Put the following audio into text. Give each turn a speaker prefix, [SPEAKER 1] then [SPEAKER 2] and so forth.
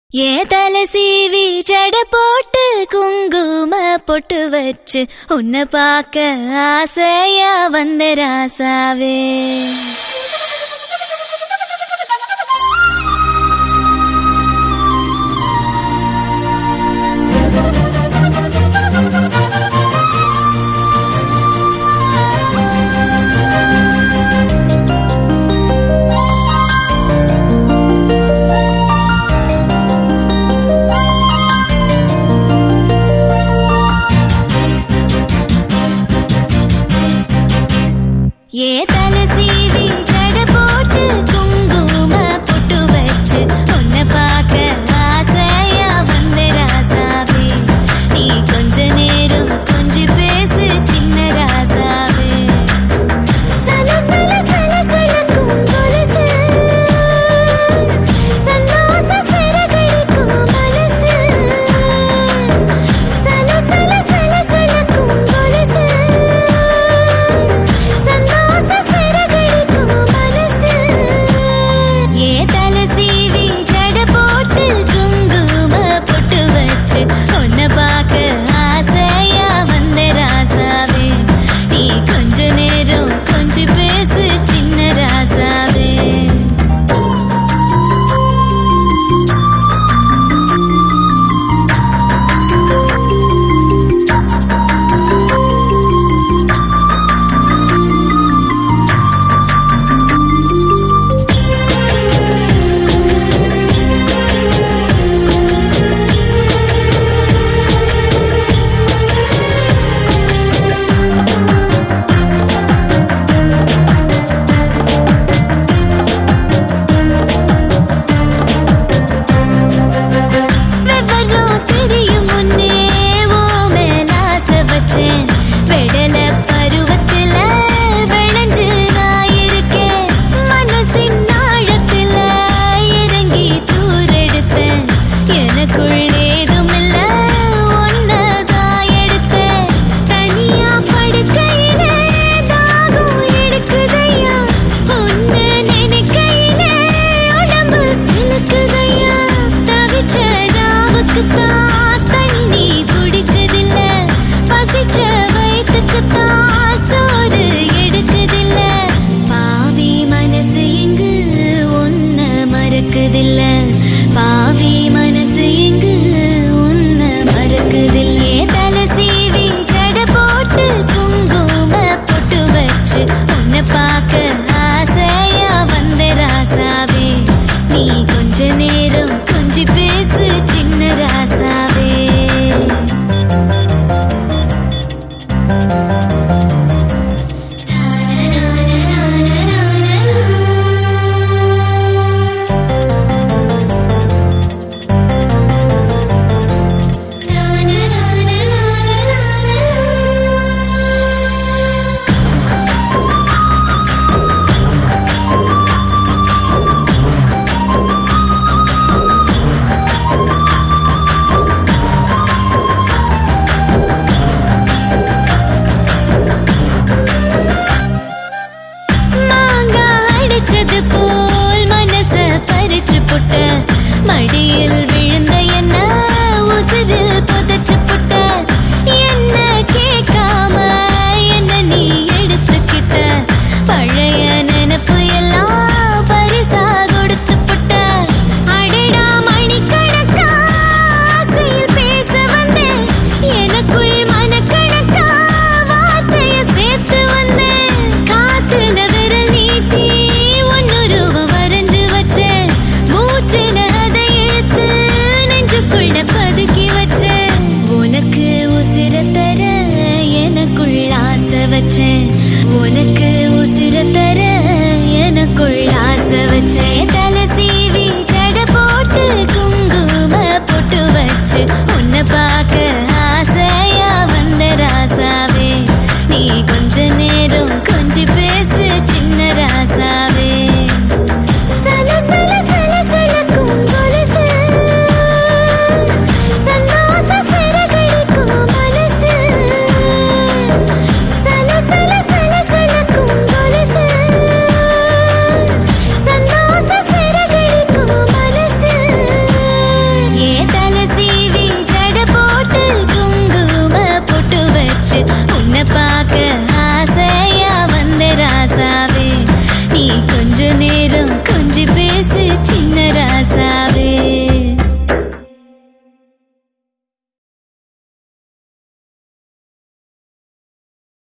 [SPEAKER 1] ஏ தலை சீவி ஜட போட்டு குங்கும பொட்டு வச்சு உன்னை பார்க்க ஆசையா வந்த ராசாவே ஏ தலை சீவி ஜட போட்டு குங்கும பொட்டு வச்சு உன்னை பார்க்க ஆசையா வந்த ராசாவே நீ கொஞ்ச நேரம் கொஞ்சி பேசு சின்ன ராசாவே சல சல சல சல குங்குலசு சன்னாச சரகடிக்கும் மனசு சல சல சல சல குங்குலசு சன்னாச சரகடிக்கும் மனசு ஏ தலை சீவி ஜட போட்டு குங்கும பொட்டு வச்சு உன்னை பார்க்க ஆசையா வந்த ராசாவே நீ கொஞ்ச நேரம் கொஞ்சம் பேசு சின்ன ராசாவே விவரம் தெரியும் முன்னே ஓ மேல ஆசை வச்சேன் வெடல பருவத்துல விளைஞ்சு நான் இருக்கேன் மனசின் ஆழத்துல இறங்கி தூரெடுத்தேன் எனக்குள் ஏதுமில்ல ஒன்னதான் எடுத்தேன் தனியா படுக்கையில தாகம் எடுக்குதையா உன்னை நினைக்கையில உடம்பு சிலுக்குதையா தவிச்ச ராவுக்குத்தான் தண்ணி பிடிக்குதில்ல பசிச்ச வயிற்றுக்குத்தான் சோறு எடுக்குதில்ல பாவி மனசு இங்கு ஒன்ன மறக்குதில்ல பாவி மனசு இங்கு உன்ன மறக்குதில்லே தலை சீவி ஜட போட்டு குங்கும பொட்டு வச்சு உன்னை பார்க்க ஆசையா வந்த ராசாவே நீ கொஞ்ச நேரம் கொஞ்சி பேசு சின்ன ராசாவே மாங்கா அடிச்சது போல் மனச பறிச்சு புட்ட மடியில் விழுந்த என்ன உசிரில் புதைச்சு புட்ட என்ன கேட்காம என்ன நீ எடுத்துக்கிட்ட பழைய நினைப்பு எல்லாம் பரிசா கொடுத்து புட்ட அடடா மணிக்கணக்கா ஆசையில் பேச வந்தேன் எனக்குள் மனக்கணக்கா வார்த்தைய சேர்த்து வந்தேன் காத்துல விரல் நீட்டி ஒன்னுருவ வரைஞ்சு வச்சேன் மூச்சில அதை இழுத்து நெஞ்சுக்குள்ள பதுக்கி வச்சேன் உனக்கு உசிர தர எனக்குள் ஆசை வச்சேன் உனக்கு உசிர தர எனக்குள் ஆசை வச்சேன் தலை சீவி ஜட போட்டு குங்கும பொட்டு வச்சு உன்னை பார்க்க ஆசையா வந்த ராசாவே நீ கொஞ்ச நேரம் கொஞ்சி பேசு சின்ன ராசாவே சல சல சல சல குங்குலசு சன்னாச சரகடிக்கும் மனசு சல சல சல சல குங்குலசு சன்னாச சரகடிக்கும் மனசு போச்சு உன்னை பார்க்க ஆசையா வந்த ராசாவே நீ கொஞ்ச நேரம் கொஞ்சி பேசு சின்ன ராசா